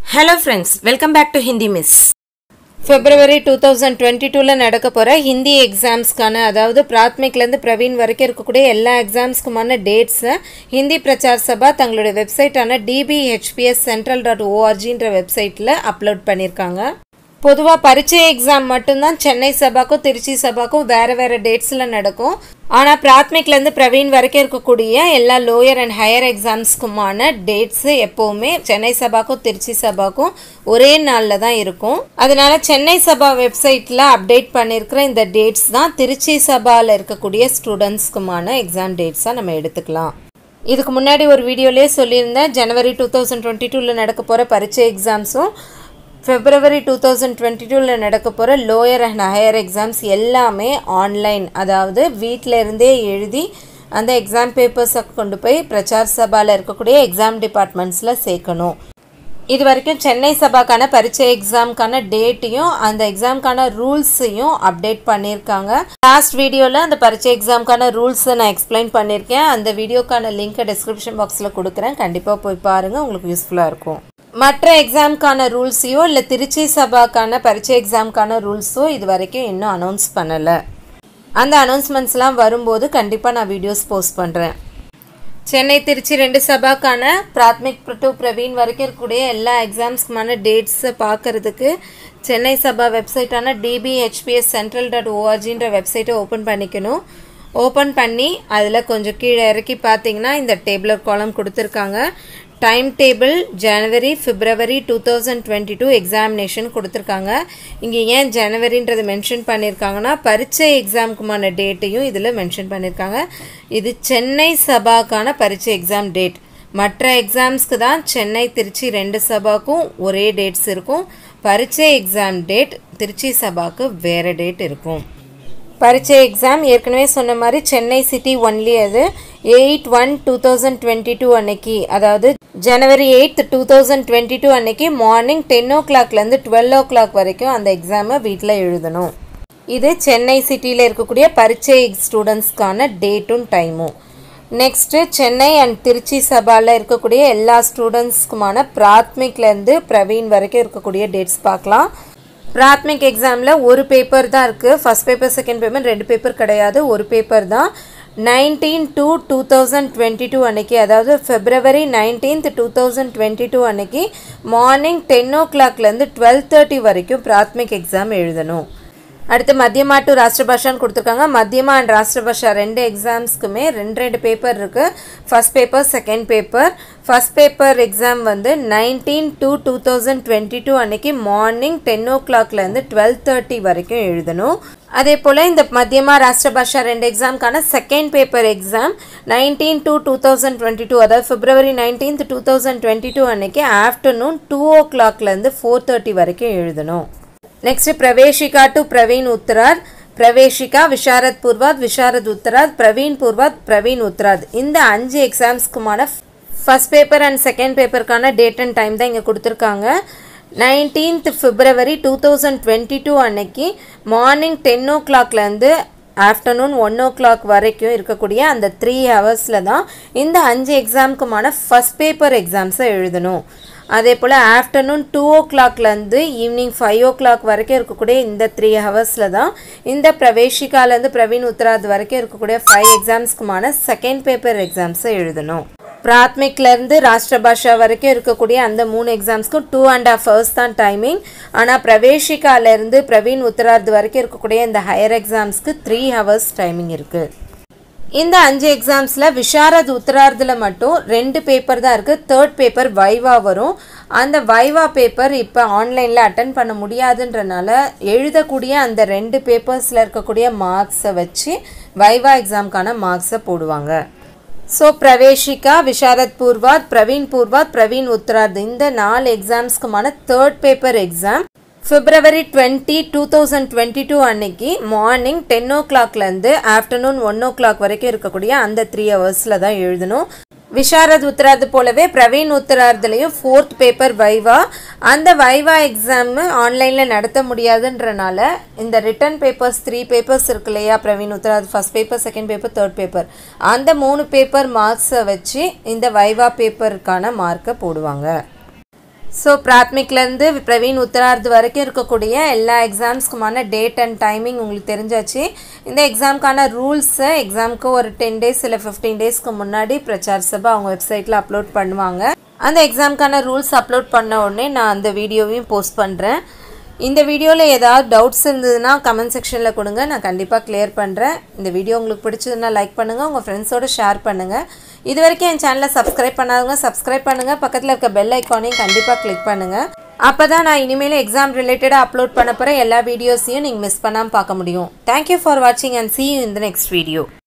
hello friends welcome back to Hindi miss February two thousand twenty டூவில் நடக்க போகிற ஹிந்தி எக்ஸாம்ஸ்க்கான அதாவது பிராத்மிக்லேருந்து பிரவீன் வரைக்கும் இருக்கக்கூடிய எல்லா எக்ஸாம்ஸ்க்குமான டேட்ஸை ஹிந்தி பிரச்சார் சபா தங்களுடைய வெப்சைட்டான டிபிஹெச்பிஎஸ் சென்ட்ரல் டாட் ஓஆர்ஜின்ற வெப்சைட்டில் அப்லோட் பண்ணியிருக்காங்க பொதுவாக பரீட்சை எக்ஸாம் மட்டும்தான் சென்னை சபாக்கும் திருச்சி சபாக்கும் வேறு வேறு டேட்ஸில் நடக்கும் ஆனால் பிராத்மிக்லேருந்து பிரவீன் வரைக்கும் இருக்கக்கூடிய எல்லா லோயர் அண்ட் ஹையர் எக்ஸாம்ஸ்க்குமான டேட்ஸு எப்போவுமே சென்னை சபாக்கும் திருச்சி சபாக்கும் ஒரே நாளில் தான் இருக்கும் அதனால சென்னை சபா வெப்சைட்டில் அப்டேட் பண்ணியிருக்கிற இந்த டேட்ஸ் தான் திருச்சி சபாவில் இருக்கக்கூடிய ஸ்டூடெண்ட்ஸ்க்குமான எக்ஸாம் டேட்ஸாக நம்ம எடுத்துக்கலாம் இதுக்கு முன்னாடி ஒரு வீடியோலேயே சொல்லியிருந்தேன் ஜனவரி டூ தௌசண்ட் டுவெண்ட்டி டூவில் நடக்க போகிற பரீட்சை எக்ஸாம்ஸும் பிப்ரவரி டூ தௌசண்ட் டுவெண்ட்டி டூவில் நடக்க போகிற லோயர் அண்ட் ஹையர் எக்ஸாம்ஸ் எல்லாமே ஆன்லைன் அதாவது வீட்டில் இருந்தே எழுதி அந்த எக்ஸாம் பேப்பர்ஸை கொண்டு போய் பிரச்சார் சபாவில் இருக்கக்கூடிய எக்ஸாம் டிபார்ட்மெண்ட்ஸில் சேர்க்கணும் இது வரைக்கும் சென்னை சபாக்கான பரீட்சை எக்ஸாம்க்கான டேட்டையும் அந்த எக்ஸாம்க்கான ரூல்ஸையும் அப்டேட் பண்ணியிருக்காங்க லாஸ்ட் வீடியோவில் அந்த பரீட்சை எக்ஸாம்க்கான ரூல்ஸை நான் எக்ஸ்பிளைன் பண்ணியிருக்கேன் அந்த வீடியோக்கான லிங்க்கை டிஸ்கிரிப்ஷன் பாக்ஸில் கொடுக்குறேன் கண்டிப்பாக போய் பாருங்கள் உங்களுக்கு யூஸ்ஃபுல்லாக இருக்கும் மற்ற எக்ஸாம்க்கான ரூல்ஸையோ இல்லை திருச்சி சபாக்கான பரீட்சை எக்ஸாம்க்கான ரூல்ஸோ இது வரைக்கும் இன்னும் அனௌன்ஸ் பண்ணலை அந்த அனௌன்ஸ்மெண்ட்ஸ்லாம் வரும்போது கண்டிப்பாக நான் வீடியோஸ் போஸ்ட் பண்ணுறேன் சென்னை திருச்சி ரெண்டு சபாக்கான பிராத்மிக் டு பிரவீன் வரைக்கும் இருக்கக்கூடிய எல்லா எக்ஸாம்ஸ்க்குமான டேட்ஸை பார்க்குறதுக்கு சென்னை சபா வெப்சைட்டான டிபிஹெச்பிஎஸ் சென்ட்ரல் டாட் ஓஆர்ஜின்ற வெப்சைட்டை ஓப்பன் பண்ணிக்கணும் ஓப்பன் பண்ணி அதில் கொஞ்சம் கீழே இறக்கி பார்த்தீங்கன்னா இந்த டேபிளர் காலம் கொடுத்துருக்காங்க time table January February two thousand twenty two examination கொடுத்துருக்காங்க இங்கே ஏன் ஜனவரின்றதை மென்ஷன் பண்ணியிருக்காங்கன்னா பரீட்சை எக்ஸாமுக்குமான டேட்டையும் இதில் மென்ஷன் பண்ணியிருக்காங்க இது சென்னை சபாக்கான பரீட்சை எக்ஸாம் டேட் மற்ற எக்ஸாம்ஸ்க்கு தான் சென்னை திருச்சி ரெண்டு சபாக்கும் ஒரே டேட்ஸ் இருக்கும் பரீட்சை எக்ஸாம் டேட் திருச்சி சபாக்கு வேறு டேட் இருக்கும் பரீட்சை எக்ஸாம் ஏற்கனவே சொன்ன மாதிரி சென்னை சிட்டி ஒன்லி அது eight one two thousand twenty two அன்னைக்கு அதாவது January eighth two thousand twenty two அன்னைக்கு மார்னிங் டென் ஓ கிளாக்லேருந்து டுவெல் ஓ கிளாக் வரைக்கும் அந்த எக்ஸாமை வீட்டில் எழுதணும் இது சென்னை சிட்டியில் இருக்கக்கூடிய பரீட்சை ஸ்டூடெண்ட்ஸ்க்கான டேட்டும் டைமும் நெக்ஸ்ட்டு சென்னை அண்ட் திருச்சி சபாவில் இருக்கக்கூடிய எல்லா ஸ்டூடெண்ட்ஸ்க்குமான பிராத்மிக்லேருந்து பிரவீன் வரைக்கும் இருக்கக்கூடிய டேட்ஸ் பார்க்கலாம் பிராத்மிக் எக்ஸாமில் ஒரு பேப்பர் தான் இருக்குது ஃபஸ்ட் பேப்பர் செகண்ட் பேப்பர் ரெண்டு பேப்பர் கிடையாது ஒரு பேப்பர் தான் nineteen two two thousand twenty two அன்னைக்கு அதாவது February nineteenth two thousand twenty two அன்னைக்கு மார்னிங் டென் ஓ கிளாக்லேருந்து டுவெல் தேர்ட்டி வரைக்கும் பிராத்மிக் எக்ஸாம் எழுதணும் அடுத்து மத்தியமா டு ராஷ்டிரபாஷான்னு கொடுத்துருக்காங்க மத்தியமா அண்ட் ராஷ்டிரபாஷா ரெண்டு எக்ஸாம்ஸ்க்குமே ரெண்டு ரெண்டு பேப்பர் இருக்குது first paper second paper first paper exam வந்து nineteen two two thousand twenty two அன்னைக்கு மார்னிங் டென் ஓ கிளாக்லேருந்து டுவெல் தேர்ட்டி வரைக்கும் எழுதணும் அதே போல் இந்த மத்தியமா ராஷ்டிரபாஷா ரெண்டு எக்ஸாம்க்கான second paper exam nineteen two two thousand twenty two அதாவது February nineteenth two thousand twenty two அன்னைக்கு ஆஃப்டர்நூன் டூ ஓ கிளாக்லேருந்து ஃபோர் தேர்ட்டி வரைக்கும் எழுதணும் நெக்ஸ்ட் பிரவேஷிகா டு பிரவீன் உத்தராத் பிரவேஷிகா விஷாரத் பூர்வாத் விஷாரத் உத்தராத் பிரவீன் பூர்வாத் பிரவீன் உத்தராத் இந்த அஞ்சு எக்ஸாம்ஸ்க்குமான ஃபஸ்ட் பேப்பர் அண்ட் செகண்ட் பேப்பருக்கான டேட் அண்ட் டைம் தான் இங்கே கொடுத்துருக்காங்க nineteenth February two thousand twenty two அன்னைக்கு மார்னிங் டென் ஓ கிளாக்லேருந்து ஆஃப்டர்நூன் ஒன் ஓ கிளாக் வரைக்கும் இருக்கக்கூடிய அந்த த்ரீ ஹவர்ஸில் தான் இந்த அஞ்சு எக்ஸாமுக்குமான ஃபஸ்ட் பேப்பர் எக்ஸாம்ஸை எழுதணும் அதே போல் ஆஃப்டர்நூன் டூ ஓ கிளாக்லேருந்து ஈவினிங் ஃபைவ் ஓ கிளாக் வரைக்கும் இருக்கக்கூடிய இந்த த்ரீ ஹவர்ஸில் தான் இந்த பிரவேஷிகாலேருந்து பிரவீன் உத்தராத் வரைக்கும் இருக்கக்கூடிய ஃபைவ் எக்ஸாம்ஸ்க்குமான செகண்ட் பேப்பர் எக்ஸாம்ஸை எழுதணும் பிராத்மிக்லேருந்து ராஷ்டிரபாஷா வரைக்கும் இருக்கக்கூடிய அந்த மூணு எக்ஸாம்ஸ்க்கும் டூ அண்ட் ஹாஃப் ஹவர்ஸ் தான் டைமிங் ஆனால் பிரவேஷிகாலேருந்து பிரவீன் உத்தராத் வரைக்கும் இருக்கக்கூடிய இந்த ஹையர் எக்ஸாம்ஸ்க்கு த்ரீ ஹவர்ஸ் டைமிங் இருக்குது இந்த அஞ்சு எக்ஸாம்ஸில் விஷாரத் உத்தரார்த்தில் மட்டும் ரெண்டு பேப்பர் தான் இருக்குது தேர்ட் பேப்பர் வைவா வரும் அந்த வைவா பேப்பர் இப்போ ஆன்லைனில் அட்டன் பண்ண முடியாதுன்றனால எழுதக்கூடிய அந்த ரெண்டு பேப்பர்ஸில் இருக்கக்கூடிய மார்க்ஸை வச்சு வைவா எக்ஸாம்க்கான மார்க்ஸை போடுவாங்க ஸோ பிரவேஷிகா விஷாரத் பூர்வாத் பிரவீன் பூர்வாத் பிரவீன் உத்தராத் இந்த நாலு எக்ஸாம்ஸ்க்குமான third paper exam February twenty two thousand twenty two அன்னைக்கு மார்னிங் டென் ஓ கிளாக்லேருந்து ஆஃப்டர்நூன் ஒன் ஓ கிளாக் வரைக்கும் இருக்கக்கூடிய அந்த த்ரீ ஹவர்ஸில் தான் எழுதணும் விஷாரத் உத்தராது போலவே பிரவீன் உத்தரார்துலேயும் ஃபோர்த் பேப்பர் வைவா அந்த வைவா எக்ஸாமு ஆன்லைனில் நடத்த முடியாதுன்றனால இந்த ரிட்டன் பேப்பர்ஸ் த்ரீ பேப்பர்ஸ் இருக்கு இல்லையா Praveen Uttarardh first paper second paper third paper அந்த மூணு பேப்பர் மார்க்ஸை வச்சு இந்த வைவா பேப்பருக்கான மார்க்கை போடுவாங்க ஸோ பிராத்மிக்லேருந்து பிரவீன் உத்தரார்த் வரைக்கும் இருக்கக்கூடிய எல்லா எக்ஸாம்ஸ்க்குமான டேட் அண்ட் டைமிங் உங்களுக்கு தெரிஞ்சாச்சு இந்த எக்ஸாமுக்கான ரூல்ஸை எக்ஸாமுக்கு ஒரு டென் டேஸ் இல்லை ஃபிஃப்டீன் டேஸ்க்கு முன்னாடி பிரச்சார் சபா அவங்க வெப்சைட்டில் அப்லோட் பண்ணுவாங்க அந்த எக்ஸாமுக்கான ரூல்ஸ் அப்லோட் பண்ண உடனே நான் அந்த வீடியோவையும் போஸ்ட் பண்ணுறேன் இந்த வீடியோவில் ஏதாவது டவுட்ஸ் இருந்ததுன்னா கமெண்ட் செக்ஷனில் கொடுங்க நான் கண்டிப்பாக கிளியர் பண்ணுறேன் இந்த வீடியோ உங்களுக்கு பிடிச்சதுன்னா லைக் பண்ணுங்கள் உங்கள் ஃப்ரெண்ட்ஸோடு ஷேர் பண்ணுங்கள் இது வரைக்கும் என் சேனலை சப்ஸ்கிரைப் பண்ணாதவங்க சப்ஸ்கிரைப் பண்ணுங்கள் பக்கத்தில் இருக்க பெல் ஐக்கானையும் கண்டிப்பாக கிளிக் பண்ணுங்கள் அப்போ தான் நான் இனிமேல் எக்ஸாம் ரிலேட்டடாக அப்லோட் பண்ண போகிற எல்லா வீடியோஸையும் நீங்கள் மிஸ் பண்ணாமல் பார்க்க முடியும் தேங்க்யூ ஃபார் வாட்சிங் and see you in the next video